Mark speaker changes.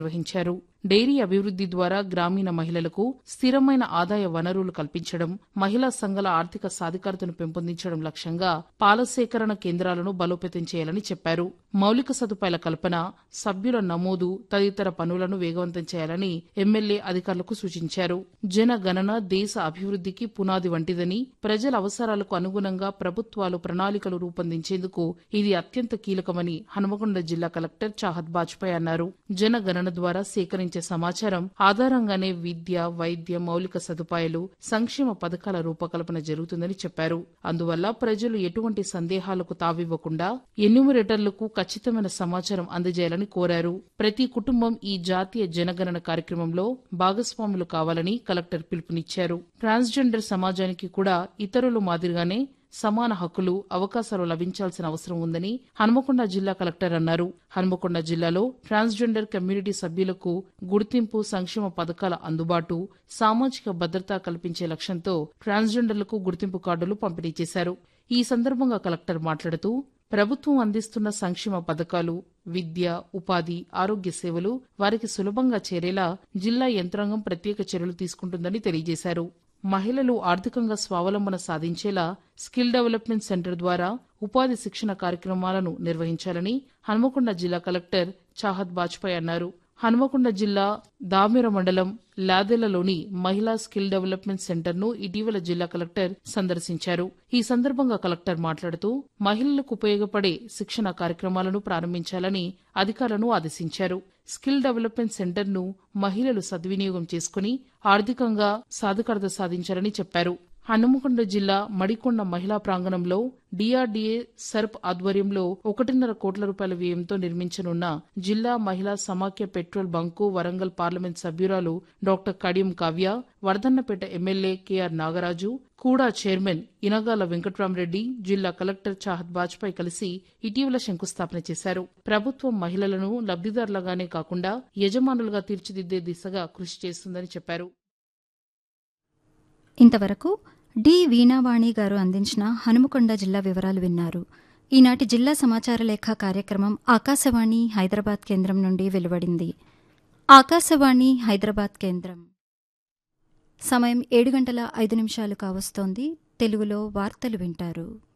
Speaker 1: నిర్వహించారు డైరీ అభివృద్ది ద్వారా గ్రామీణ మహిళలకు స్థిరమైన ఆదాయ వనరులు కల్పించడం మహిళా సంఘాల ఆర్థిక సాధికారతను పెంపొందించడం లక్ష్యంగా పాల సేకరణ కేంద్రాలను బలోపేతం చేయాలని చెప్పారు మౌలిక సదుపాయాల కల్పన సభ్యుల నమోదు తదితర పనులను వేగవంతం చేయాలని ఎమ్మెల్యే అధికారులకు సూచించారు జనగణన దేశ అభివృద్దికి పునాది వంటిదని ప్రజల అవసరాలకు అనుగుణంగా ప్రభుత్వాలు ప్రణాళికలు రూపొందించేందుకు ఇది అత్యంత కీలకమని హనుమకొండ జిల్లా కలెక్టర్ చాహత్ బాజ్పాయ్ అన్నారు జనగణన ద్వారా సేకరించే సమాచారం ఆధారంగానే విద్య వైద్య మౌలిక సదుపాయాలు సంక్షేమ పథకాల రూపకల్పన జరుగుతుందని చెప్పారు అందువల్ల ప్రజలు ఎటువంటి సందేహాలకు తావివ్వకుండా ఎన్యూమరేటర్లకు ఖచ్చితమైన సమాచారం అందజేయాలని కోరారు ప్రతి కుటుంబం ఈ జాతీయ జనగణన కార్యక్రమంలో భాగస్వాములు కావాలని కలెక్టర్ పిలుపునిచ్చారు ట్రాన్స్జెండర్ సమాజానికి కూడా ఇతరుల మాదిరిగానే సమాన హక్కులు అవకాశాలు లభించాల్సిన అవసరం ఉందని హన్మకొండ జిల్లా కలెక్టర్ అన్నారు హన్మకొండ జిల్లాలో ట్రాన్స్జెండర్ కమ్యూనిటీ సభ్యులకు గుర్తింపు సంక్షేమ పథకాల అందుబాటు సామాజిక భద్రత కల్పించే లక్ష్యంతో ట్రాన్స్జెండర్లకు గుర్తింపు కార్డులు పంపిణీ చేశారు ఈ సందర్భంగా కలెక్టర్ మాట్లాడుతూ ప్రభుత్వం అందిస్తున్న సంక్షేమ పథకాలు విద్య ఉపాధి ఆరోగ్య సేవలు వారికి సులభంగా చేరేలా జిల్లా యంత్రాంగం ప్రత్యేక చర్యలు తీసుకుంటుందని తెలియజేశారు మహిళలు ఆర్థికంగా స్వావలంబన సాధించేలా స్కిల్ డెవలప్మెంట్ సెంటర్ ద్వారా ఉపాధి శిక్షణ కార్యక్రమాలను నిర్వహించాలని హన్మకొండ జిల్లా కలెక్టర్ చాహత్ బాజ్పాయ్ అన్నారు హన్మకొండ జిల్లా దామిర మండలం లాదెలలోని మహిళా స్కిల్ డెవలప్మెంట్ సెంటర్ ను ఇటీవల జిల్లా కలెక్టర్ సందర్శించారు ఈ సందర్భంగా కలెక్టర్ మాట్లాడుతూ మహిళలకు ఉపయోగపడే శిక్షణ కార్యక్రమాలను ప్రారంభించాలని అధికారులను ఆదేశించారు స్కిల్ డెవలప్మెంట్ సెంటర్ ను మహిళలు సద్వినియోగం చేసుకుని ఆర్థికంగా సాధికారత సాధించాలని చెప్పారు హనుమకొండ జిల్లా మడికొండ మహిళా ప్రాంగణంలో డిఆర్డీఏ సర్ప్ ఆధ్వర్యంలో ఒకటిన్నర కోట్ల రూపాయల వ్యయంతో నిర్మించనున్న జిల్లా మహిళా సమాఖ్య పెట్రోల్ బంకు వరంగల్ పార్లమెంట్ సభ్యురాలు doctor Kadiyam Kavya Wardhannapet MLA K R Nagaraju కూడా చైర్మన్ ఇనగాల వెంకట్రామరెడ్డి జిల్లా కలెక్టర్ చాహత్ బాజ్పాయ్ కలిసి ఇటీవల శంకుస్థాపన చేశారు ప్రభుత్వం మహిళలను లబ్దిదారులుగానే కాకుండా యజమానులుగా తీర్చిదిద్దే దిశగా కృషి చేస్తుందని చెప్పారు
Speaker 2: ఇంతవరకు డి వీణావాణి గారు అందించిన హనుమకొండ జిల్లా వివరాలు విన్నారు ఈనాటి జిల్లా సమాచార లేఖ కార్యక్రమం ఆకాశవాణి హైదరాబాద్ కేంద్రం నుండి వెలువడింది ఆకాశవాణి హైదరాబాద్ కేంద్రం సమయం ఏడు గంటల ఐదు నిమిషాలు కావస్తోంది తెలుగులో వార్తలు వింటారు